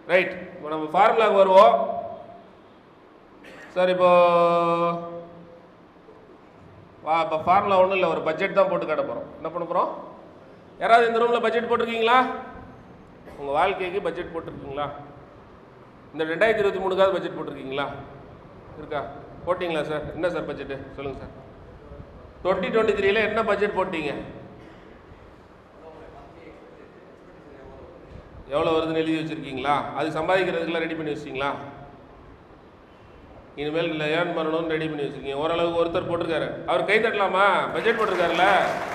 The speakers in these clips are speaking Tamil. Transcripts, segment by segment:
ரைட் இப்போ நம்ம ஃபார்முலாக்கு வருவோம் சார் இப்போ வா இப்போ ஃபார்முலா ஒன்றும் இல்லை ஒரு பட்ஜெட் தான் போட்டு காட்ட போகிறோம் என்ன பண்ண போகிறோம் யாராவது இந்த ரூமில் பட்ஜெட் போட்டிருக்கீங்களா உங்கள் வாழ்க்கைக்கு பட்ஜெட் போட்டிருக்கீங்களா இந்த ரெண்டாயிரத்தி இருபத்தி மூணுக்காவது பட்ஜெட் போட்டிருக்கீங்களா இருக்கா போட்டிங்களா சார் என்ன சார் பட்ஜெட்டு சொல்லுங்கள் சார் டுவெண்ட்டி டுவெண்ட்டி த்ரீல என்ன பட்ஜெட் போட்டீங்க எவ்வளோ வருதுன்னு எழுதி வச்சுருக்கீங்களா அது சம்பாதிக்கிறதுக்கெல்லாம் ரெடி பண்ணி வச்சிங்களா இனிமேல் இல்லை ஏர்ன் பண்ணணும்னு ரெடி பண்ணி வச்சிருக்கீங்க ஓரளவுக்கு ஒருத்தர் போட்டிருக்காரு அவர் கை தட்டலாமா பட்ஜெட் போட்டிருக்காருல்ல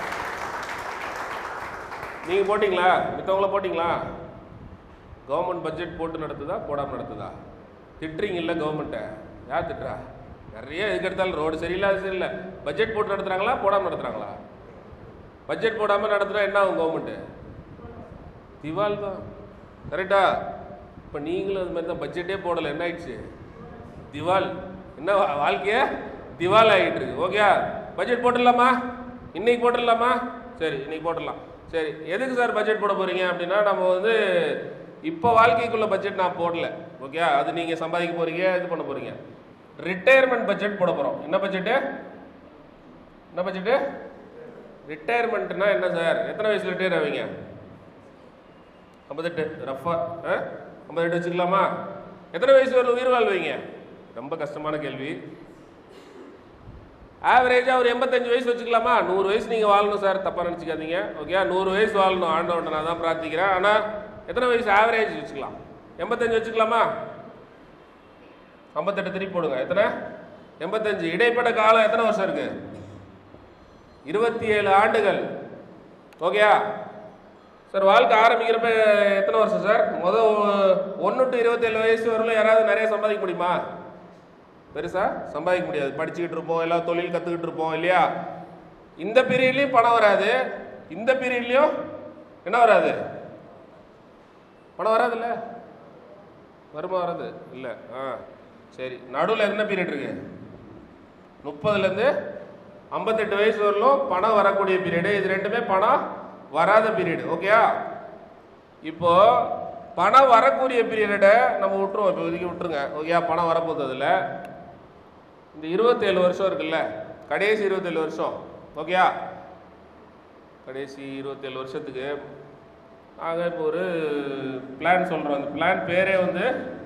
நீங்கள் போட்டிங்களா மித்தவங்கள போட்டிங்களா கவர்மெண்ட் பட்ஜெட் போட்டு நடத்துதா போடாமல் நடத்துதா திட்டுறீங்கல்ல கவர்மெண்ட்டை யார் திட்டுறா நிறைய எதுக்கு எடுத்தாலும் ரோடு சரியில்லை அது சரியில்லை பட்ஜெட் போட்டு நடத்துகிறாங்களா போடாமல் நடத்துகிறாங்களா பட்ஜெட் போடாமல் நடத்துனா என்ன ஆகும் கவர்மெண்ட்டு திவால் தான் கரெக்டா இப்போ நீங்களும் அது மாதிரி தான் பட்ஜெட்டே போடலை என்ன ஆயிடுச்சு திவால் என்ன வா- வாழ்க்கைய திவால் ஆகிட்டு இருக்கு ஓகே பட்ஜெட் போட்டுடலாமா இன்னைக்கு போட்டுடலாமா சரி இன்னைக்கு போட்டுடலாம் சரி எதுக்கு சார் பட்ஜெட் போட போறீங்க அப்படின்னா நம்ம வந்து இப்போ வாழ்க்கைக்குள்ள பட்ஜெட் நான் போடல ஓகே அது நீங்க சம்பாதிக்க போறீங்க இது பண்ண போறீங்க ரிட்டையர்மெண்ட் பட்ஜெட் போட போறோம் என்ன பட்ஜெட்டு என்ன பட்ஜெட்டு ரிட்டையர்மெண்ட்னா என்ன சார் எத்தனை வயசுல ரிட்டையர் ஆவீங்க ஐம்பத்தெட்டு ரஃபா ஐம்பத்தெட்டு வச்சுக்கலாமா எத்தனை வயசு வரல உயிர் வாழ்வீங்க ரொம்ப கஷ்டமான கேள்வி ஆவரேஜாக ஒரு எண்பத்தஞ்சு வயசு வச்சுக்கலாமா நூறு வயசு நீங்கள் வாழணும் சார் தப்பாக நினச்சிக்காதீங்க ஓகே நூறு வயசு வாழணும் ஆண்டவன்ட்ட நான் தான் பிரார்த்திக்கிறேன் ஆனால் எத்தனை வயசு ஆவரேஜ் வச்சுக்கலாம் எண்பத்தஞ்சு வச்சுக்கலாமா ஐம்பத்தெட்டு திருப்பி போடுங்க எத்தனை எண்பத்தஞ்சு இடைப்பட்ட காலம் எத்தனை வருஷம் இருக்கு இருபத்தி ஏழு ஆண்டுகள் ஓகேயா சார் வாழ்க்கை ஆரம்பிக்கிறப்ப எத்தனை வருஷம் சார் முதல் ஒன்று டு இருபத்தேழு வயசு வரலும் யாராவது நிறைய சம்பாதிக்க முடியுமா பெருசா சம்பாதிக்க முடியாது படிச்சுக்கிட்டு இருப்போம் எல்லாம் தொழில் கற்றுக்கிட்டு இருப்போம் இல்லையா இந்த பீரியட்லேயும் பணம் வராது இந்த பீரியட்லேயும் என்ன வராது பணம் வராதுல்ல வருமா வராது இல்லை ஆ சரி நடுவில் என்ன பீரியட் இருக்கு முப்பதுலேருந்து ஐம்பத்தெட்டு வயசு வரலும் பணம் வரக்கூடிய பீரியடு இது ரெண்டுமே பணம் வராத பீரியடு ஓகேயா இப்போ பணம் வரக்கூடிய பீரியடை நம்ம விட்டுருவோம் இப்போ ஒதுக்கி விட்டுருங்க ஓகேயா பணம் வரப்போகுது அதில் இந்த இருபத்தேழு வருஷம் இருக்குல்ல கடைசி இருபத்தேழு வருஷம் ஓகேயா கடைசி இருபத்தேழு வருஷத்துக்கு நாங்கள் இப்போ ஒரு பிளான் சொல்கிறோம் அந்த பிளான் பேரே வந்து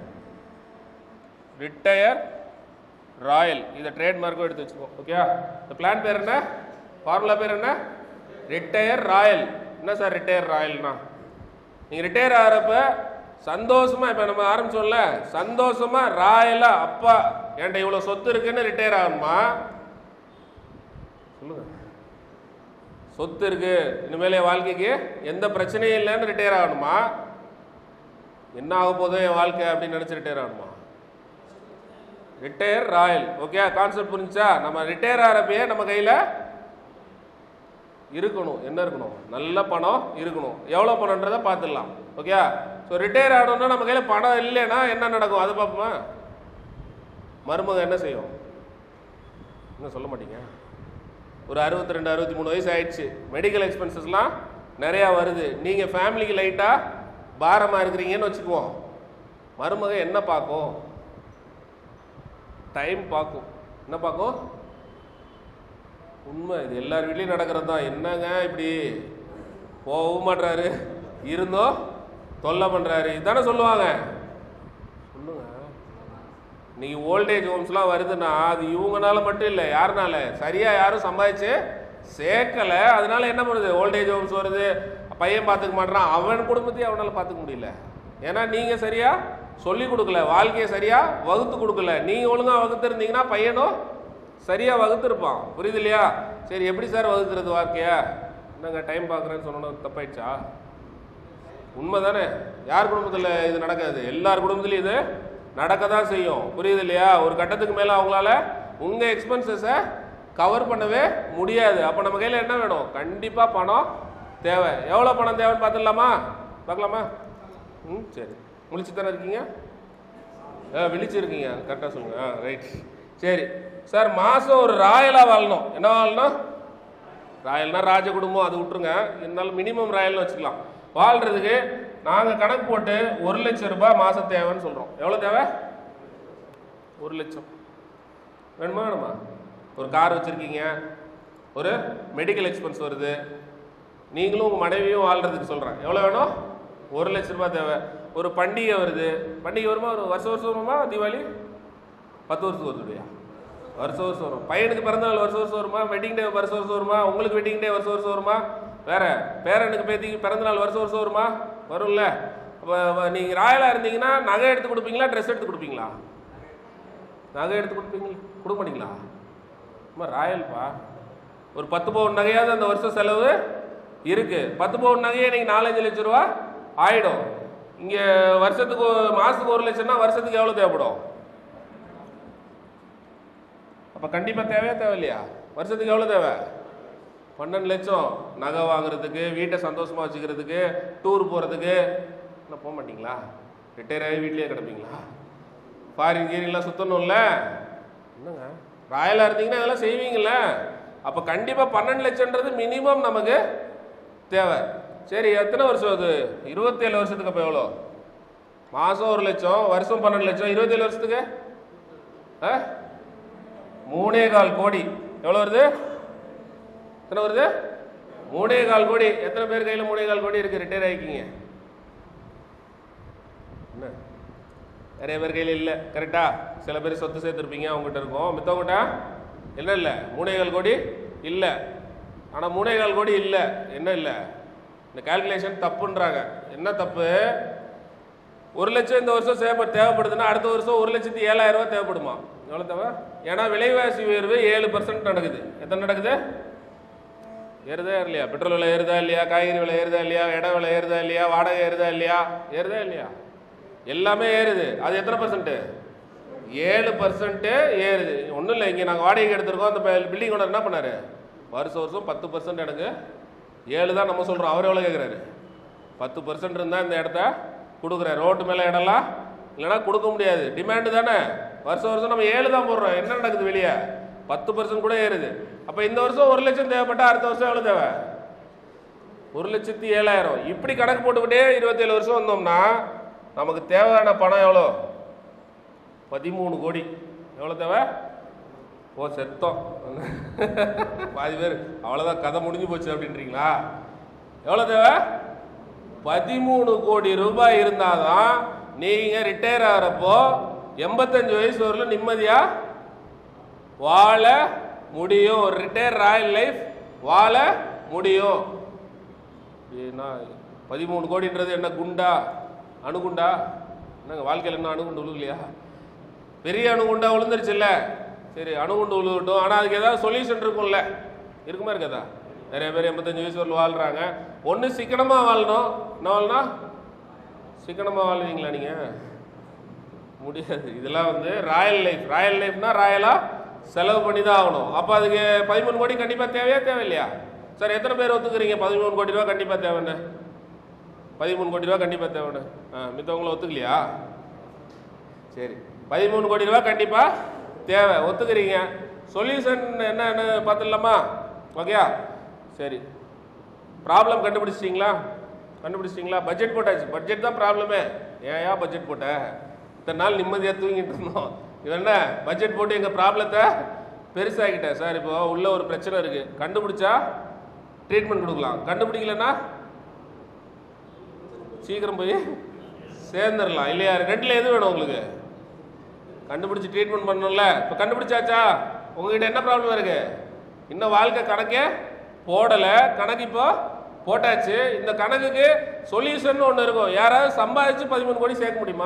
ரிட்டையர் ராயல் இதை ட்ரேட்மார்க்கும் எடுத்து வச்சுக்கோ ஓகே இந்த பிளான் பேர் என்ன ஃபார்முலா பேர் என்ன ரிட்டையர் ராயல் என்ன சார் ரிட்டையர் ராயல்னா நீங்கள் ரிட்டையர் ஆகிறப்ப சந்தோஷமா இப்போ நம்ம ஆரம்பிச்சோம்ல சந்தோஷமா ராயலா அப்பா என்கிட்ட இவ்வளோ சொத்து இருக்குன்னு ரிட்டையர் ஆகணுமா சொல்லுங்க சொத்து இருக்கு இனிமேல் என் வாழ்க்கைக்கு எந்த பிரச்சனையும் இல்லைன்னு ரிட்டையர் ஆகணுமா என்ன ஆக போதோ என் வாழ்க்கை அப்படின்னு நினச்சி ரிட்டையர் ஆகணுமா ரிட்டையர் ராயல் ஓகே கான்செப்ட் புரிஞ்சா நம்ம ரிட்டையர் ஆகிறப்பயே நம்ம கையில் இருக்கணும் என்ன இருக்கணும் நல்ல பணம் இருக்கணும் எவ்வளோ பணம்ன்றதை பார்த்துடலாம் ஓகே ஸோ ரிட்டையர் ஆகணும்னா நம்ம கையில் பணம் இல்லைன்னா என்ன நடக்கும் அது பார்ப்போமா மருமக என்ன செய்யும் என்ன சொல்ல மாட்டீங்க ஒரு அறுபத்தி ரெண்டு அறுபத்தி மூணு வயசு ஆயிடுச்சு மெடிக்கல் எக்ஸ்பென்சஸ்லாம் நிறையா வருது நீங்கள் ஃபேமிலிக்கு லைட்டாக பாரமாக இருக்கிறீங்கன்னு வச்சுக்குவோம் மருமக என்ன பார்க்கும் டைம் பார்க்கும் என்ன பார்க்கும் உண்மை இது எல்லார் வீட்லையும் நடக்கிறது தான் என்னங்க இப்படி போகவும் மாட்றாரு இருந்தோம் தொல்லை பண்ணுறாரு இதானே சொல்லுவாங்க சொல்லுங்க இன்னைக்கு ஓல்டேஜ் ஹோம்ஸ்லாம் வருதுன்னா அது இவங்கனால மட்டும் இல்லை யாருனால சரியாக யாரும் சம்பாதிச்சு சேர்க்கலை அதனால என்ன பண்ணுது ஓல்டேஜ் ஹோம்ஸ் வருது பையன் பார்த்துக்க மாட்றான் அவன் குடும்பத்தையும் அவனால் பார்த்துக்க முடியல ஏன்னா நீங்கள் சரியாக சொல்லி கொடுக்கல வாழ்க்கையை சரியாக வகுத்து கொடுக்கல நீங்கள் ஒழுங்காக வகுத்துருந்தீங்கன்னா பையனும் சரியாக வகுத்துருப்பான் புரியுது இல்லையா சரி எப்படி சார் வகுத்துறது வாழ்க்கையா என்னங்க டைம் பார்க்குறேன்னு சொன்னோம் தப்பாயிடுச்சா உண்மை தானே யார் குடும்பத்தில் இது நடக்காது எல்லார் குடும்பத்துலையும் இது நடக்க தான் செய்யும் புரியுது இல்லையா ஒரு கட்டத்துக்கு மேலே அவங்களால உங்கள் எக்ஸ்பென்சஸை கவர் பண்ணவே முடியாது அப்போ நம்ம கையில் என்ன வேணும் கண்டிப்பாக பணம் தேவை எவ்வளோ பணம் தேவைன்னு பார்த்துடலாமா பார்க்கலாமா ம் சரி முழிச்சு தானே இருக்கீங்க ஆ விழிச்சிருக்கீங்க கரெக்டாக சொல்லுங்க ஆ ரைட் சரி சார் மாதம் ஒரு ராயலாக வாழணும் என்ன வாழணும் ராயல்னா ராஜ குடும்பம் அது விட்டுருங்க இருந்தாலும் மினிமம் ராயல்னு வச்சுக்கலாம் வாழ்கிறதுக்கு நாங்கள் கணக்கு போட்டு ஒரு லட்சம் ரூபாய் மாதம் தேவைன்னு சொல்கிறோம் எவ்வளோ தேவை ஒரு லட்சம் வேணுமா வேணுமா ஒரு கார் வச்சுருக்கீங்க ஒரு மெடிக்கல் எக்ஸ்பென்ஸ் வருது நீங்களும் உங்கள் மனைவியும் வாழ்றதுக்கு சொல்கிறேன் எவ்வளோ வேணும் ஒரு லட்ச ரூபாய் தேவை ஒரு பண்டிகை வருது பண்டிகை வருமா ஒரு வருஷம் வருஷம் வருமா தீபாவளி பத்து வருஷம் வருது இல்லையா வருஷம் வருஷம் வரும் பையனுக்கு பிறந்தநாள் வருஷம் வருஷம் வருமா வெட்டிங் டே வருஷம் வருஷம் வருமா உங்களுக்கு வெட்டிங் டே வருஷம் வருஷம் வருமா வேற பேரனுக்கு பேத்திக்கு பிறந்தநாள் வருஷம் வருஷம் வருமா வரும்ல அப்போ நீங்கள் ராயலாக இருந்தீங்கன்னா நகை எடுத்து கொடுப்பீங்களா ட்ரெஸ் எடுத்து கொடுப்பீங்களா நகை எடுத்து கொடுப்பீங்களா கொடுக்க மாட்டீங்களா அம்மா ராயல்ப்பா ஒரு பத்து பவுன் நகையாவது அந்த வருஷம் செலவு இருக்கு பத்து பவுன் நகையே இன்னைக்கு நாலஞ்சு லட்ச ரூபா ஆயிடும் இங்க வருஷத்துக்கு ஒரு- மாசத்துக்கு ஒரு லட்சம்னா வருஷத்துக்கு எவ்வளவு தேவைப்படும் அப்ப கண்டிப்பா தேவையா தேவையில்லையா வருஷத்துக்கு எவ்வளவு தேவை பன்னெண்டு லட்சம் நகை வாங்குறதுக்கு வீட்டை சந்தோஷமா வச்சுக்கிறதுக்கு டூர் போறதுக்கு எல்லாம் போக மாட்டீங்களா ரிட்டையர் ஆகி வீட்லயே கிடப்பீங்களா ஃபாரின் கீரின்லாம் சுத்தணும்ல என்னங்க ராயலாக இருந்தீங்கன்னா இதெல்லாம் செய்வீங்கல்ல அப்போ கண்டிப்பாக பன்னெண்டு லட்சம்ன்றது மினிமம் நமக்கு தேவை சரி எத்தனை வருஷம் அது இருபத்தேழு வருஷத்துக்கு அப்போ எவ்வளோ மாதம் ஒரு லட்சம் வருஷம் பன்னெண்டு லட்சம் இருபத்தேழு வருஷத்துக்கு ஆ மூணே கால் கோடி எவ்வளோ வருது எத்தனை வருது மூணே கால் கோடி எத்தனை பேர் கையில் மூணே கால் கோடி இருக்கு ரிட்டையர் ஆகிக்கிங்க என்ன நிறைய பேர் கையில் இல்லை கரெக்டா சில பேர் சொத்து சேர்த்துருப்பீங்க அவங்ககிட்ட இருக்கும் மித்தவங்ககிட்ட என்ன இல்லை மூணேகால் கோடி இல்லை ஆனால் மூணேகால் கோடி இல்லை என்ன இல்லை இந்த கால்குலேஷன் தப்புன்றாங்க என்ன தப்பு ஒரு லட்சம் இந்த வருஷம் சேவ தேவைப்படுதுன்னா அடுத்த வருஷம் ஒரு லட்சத்தி ஏழாயிரம் ரூபாய் தேவைப்படுமா எவ்வளோ தேவை ஏன்னா விலைவாசி உயர்வு ஏழு பர்சன்ட் நடக்குது எத்தனை நடக்குது ஏறுதா இல்லையா பெட்ரோல் விலை ஏறுதா இல்லையா காய்கறி விலை ஏறுதா இல்லையா இட விலை ஏறுதா இல்லையா வாடகை ஏறுதா இல்லையா ஏறுதா இல்லையா எல்லாமே ஏறுது அது எத்தனை பர்சன்ட் ஏழு பர்சன்ட் ஏறுது ஒன்றும் இல்லை இங்கே நாங்கள் வாடகைக்கு எடுத்திருக்கோம் அந்த பில்டிங் ஓனர் என்ன பண்ணாரு வருஷம் வருஷம் பத்து பர்சன்ட் எனக்கு ஏழு தான் நம்ம சொல்கிறோம் அவர் எவ்வளோ கேட்குறாரு பத்து பர்சன்ட் இருந்தால் இந்த இடத்த கொடுக்குறாரு ரோட்டு மேலே இடம்லாம் இல்லைன்னா கொடுக்க முடியாது டிமாண்டு தானே வருஷம் வருஷம் நம்ம ஏழு தான் போடுறோம் என்ன நடக்குது வெளியே பத்து பர்சன்ட் கூட ஏறுது அப்போ இந்த வருஷம் ஒரு லட்சம் தேவைப்பட்டா அடுத்த வருஷம் எவ்வளோ தேவை ஒரு லட்சத்தி ஏழாயிரம் இப்படி கணக்கு போட்டுக்கிட்டே இருபத்தேழு வருஷம் வந்தோம்னா நமக்கு தேவையான பணம் எவ்வளோ பதிமூணு கோடி எவ்வளோ தேவை ஓ செத்தோம் பாதி பேர் அவ்வளோதான் கதை முடிஞ்சு போச்சு அப்படின்றீங்களா எவ்வளோ தேவை பதிமூணு கோடி ரூபாய் இருந்தாதான் நீங்கள் ரிட்டையர் ஆகிறப்போ எண்பத்தஞ்சு வயசு வரலும் நிம்மதியாக வாழ முடியும் ஒரு ரிட்டையர் ராயல் லைஃப் வாழ முடியும் ஏன்னா பதிமூணு கோடின்றது என்ன குண்டா அணுகுண்டா என்னங்க வாழ்க்கையில் என்ன அணுகுண்டு விழுகலையா பெரிய அணுகுண்டா விழுந்துருச்சுல்ல சரி அணுகுண்டு விழுகட்டும் ஆனால் அதுக்கு ஏதாவது சொல்யூஷன் இருக்கும்ல இருக்குமா இருக்காதா நிறைய பேர் எண்பத்தஞ்சு வயசு வரல வாழ்கிறாங்க ஒன்று சிக்கனமாக வாழணும் என்ன வாழணும் சிக்கனமாக வாழ்வீங்களா நீங்கள் முடியாது இதெல்லாம் வந்து ராயல் லைஃப் ராயல் லைஃப்னா ராயலாக செலவு பண்ணி தான் ஆகணும் அப்போ அதுக்கு பதிமூணு கோடி கண்டிப்பாக தேவையா தேவையில்லையா சார் எத்தனை பேர் ஒத்துக்கிறீங்க பதிமூணு கோடி ரூபா கண்டிப்பாக தேவைன்னு பதிமூணு கோடி ரூபா கண்டிப்பாக தேவைன்னு ஆ மித்தவங்கள ஒத்துக்கலையா சரி பதிமூணு கோடி ரூபா கண்டிப்பாக தேவை ஒத்துக்கிறீங்க சொல்யூஷன் என்னன்னு பார்த்துடலாமா ஓகேயா சரி ப்ராப்ளம் கண்டுபிடிச்சிட்டிங்களா கண்டுபிடிச்சிட்டிங்களா பட்ஜெட் போட்டாச்சு பட்ஜெட் தான் ப்ராப்ளமே ஏன் பட்ஜெட் போட்ட இத்தனை நாள் நிம்மதியாக தூங்கிட்டு இருந்தோம் இவன் என்ன பட்ஜெட் போட்டு எங்கள் ப்ராப்ளத்தை பெருசாகிட்டேன் சார் இப்போ உள்ள ஒரு பிரச்சனை இருக்குது கண்டுபிடிச்சா ட்ரீட்மெண்ட் கொடுக்கலாம் கண்டுபிடிக்கலன்னா சீக்கிரம் போய் சேர்ந்துடலாம் இல்லையா ரெண்டில் எது வேணும் உங்களுக்கு கண்டுபிடிச்சி ட்ரீட்மெண்ட் பண்ணணும்ல இப்போ கண்டுபிடிச்சாச்சா உங்ககிட்ட என்ன ப்ராப்ளம் இருக்கு இன்னும் வாழ்க்கை கணக்கே போடலை கணக்கு இப்போ போட்டாச்சு இந்த கணக்குக்கு சொல்யூஷன் ஒன்று இருக்கும் யாராவது சம்பாதிச்சு பதிமூணு கோடி சேர்க்க முடியுமா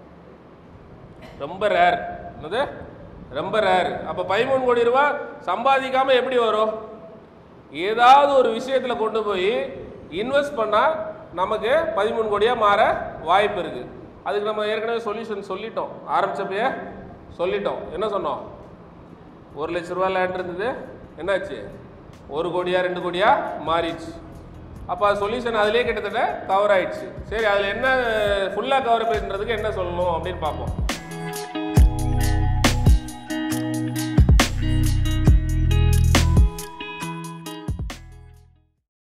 ரொம்ப ரேர் என்னது ரொம்ப ரேர் அப்போ பதிமூணு கோடி ரூபாய் சம்பாதிக்காம எப்படி வரும் ஏதாவது ஒரு விஷயத்துல கொண்டு போய் இன்வெஸ்ட் பண்ணா நமக்கு பதிமூணு கோடியா மாற வாய்ப்பு இருக்கு அதுக்கு நம்ம ஏற்கனவே சொல்யூஷன் சொல்லிட்டோம் ஆரம்பிச்சப்பயே சொல்லிட்டோம் என்ன சொன்னோம் ஒரு லட்ச ரூபா லேண்ட் இருந்தது என்னாச்சு ஒரு கோடியா ரெண்டு கோடியா மாறிடுச்சு அப்போ சொல்யூஷன் அதுலேயே கிட்டத்தட்ட கவர் ஆயிடுச்சு சரி அதில் என்ன ஃபுல்லாக கவர் பண்ணுறதுக்கு என்ன சொல்லணும் அப்படின்னு பார்ப்போம்